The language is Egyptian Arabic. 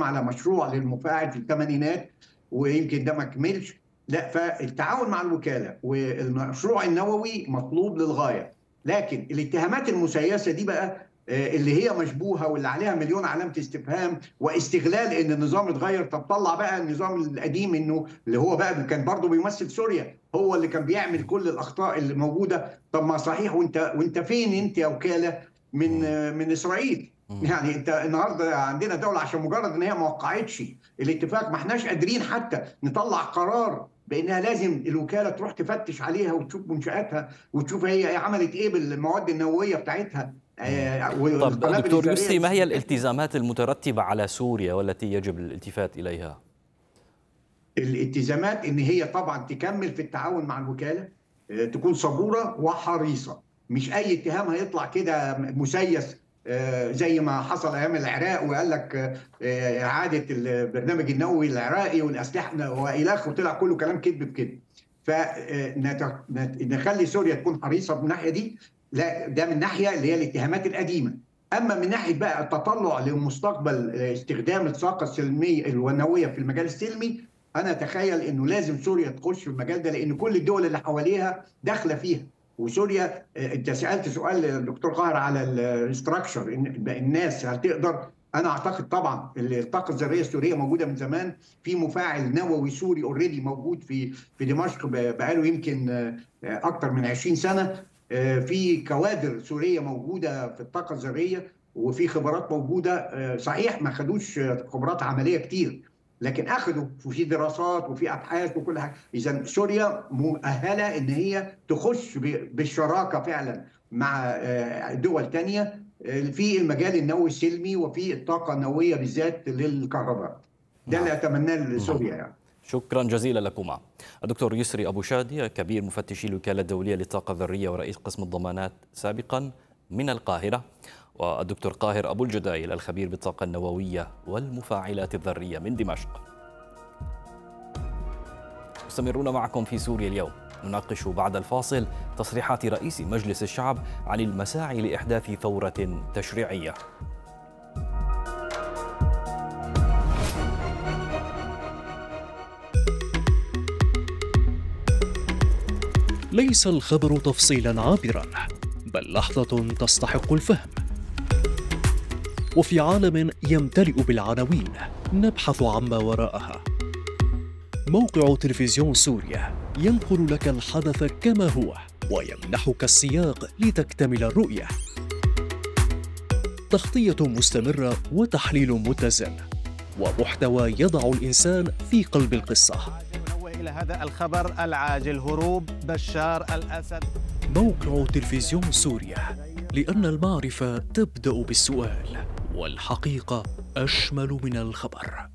بتتكلم على مشروع للمفاعل في الثمانينات ويمكن ده ما كملش لا فالتعاون مع الوكاله والمشروع النووي مطلوب للغايه لكن الاتهامات المسيسه دي بقى اللي هي مشبوهه واللي عليها مليون علامه استفهام واستغلال ان النظام اتغير طب طلع بقى النظام القديم انه اللي هو بقى كان برضه بيمثل سوريا هو اللي كان بيعمل كل الاخطاء اللي موجوده طب ما صحيح وانت وانت فين انت يا وكاله من من اسرائيل يعني انت النهارده عندنا دوله عشان مجرد ان هي ما وقعتش الاتفاق ما احناش قادرين حتى نطلع قرار بانها لازم الوكاله تروح تفتش عليها وتشوف منشاتها وتشوف هي عملت ايه بالمواد النوويه بتاعتها طب دكتور يسري ما هي الالتزامات المترتبة على سوريا والتي يجب الالتفات إليها؟ الالتزامات ان هي طبعا تكمل في التعاون مع الوكاله تكون صبوره وحريصه مش اي اتهام هيطلع كده مسيس زي ما حصل ايام العراق وقال لك اعاده البرنامج النووي العراقي والاسلحه والى اخره طلع كله كلام كذب بكذب فنخلي سوريا تكون حريصه من الناحيه دي لا ده من ناحيه اللي هي الاتهامات القديمه اما من ناحيه بقى التطلع لمستقبل استخدام الطاقه السلميه والنوويه في المجال السلمي انا اتخيل انه لازم سوريا تخش في المجال ده لان كل الدول اللي حواليها داخله فيها وسوريا انت سالت سؤال الدكتور قاهر على الاستراكشر الناس هتقدر انا اعتقد طبعا الطاقه الذريه السوريه موجوده من زمان في مفاعل نووي سوري اوريدي موجود في في دمشق بقاله يمكن اكثر من 20 سنه في كوادر سوريه موجوده في الطاقه الذريه وفي خبرات موجوده صحيح ما خدوش خبرات عمليه كتير لكن اخذوا وفي دراسات وفي ابحاث وكل حاجه اذا سوريا مؤهله ان هي تخش بالشراكه فعلا مع دول تانية في المجال النووي السلمي وفي الطاقه النوويه بالذات للكهرباء ده اللي اتمناه لسوريا يعني شكرا جزيلا لكما الدكتور يسري أبو شادي كبير مفتشي الوكالة الدولية للطاقة الذرية ورئيس قسم الضمانات سابقا من القاهرة والدكتور قاهر أبو الجدايل الخبير بالطاقة النووية والمفاعلات الذرية من دمشق مستمرون معكم في سوريا اليوم نناقش بعد الفاصل تصريحات رئيس مجلس الشعب عن المساعي لإحداث ثورة تشريعية ليس الخبر تفصيلا عابرا بل لحظه تستحق الفهم وفي عالم يمتلئ بالعناوين نبحث عما وراءها موقع تلفزيون سوريا ينقل لك الحدث كما هو ويمنحك السياق لتكتمل الرؤيه تغطيه مستمره وتحليل متزن ومحتوى يضع الانسان في قلب القصه إلى هذا الخبر العاجل هروب بشار الأسد موقع تلفزيون سوريا لأن المعرفة تبدأ بالسؤال والحقيقة أشمل من الخبر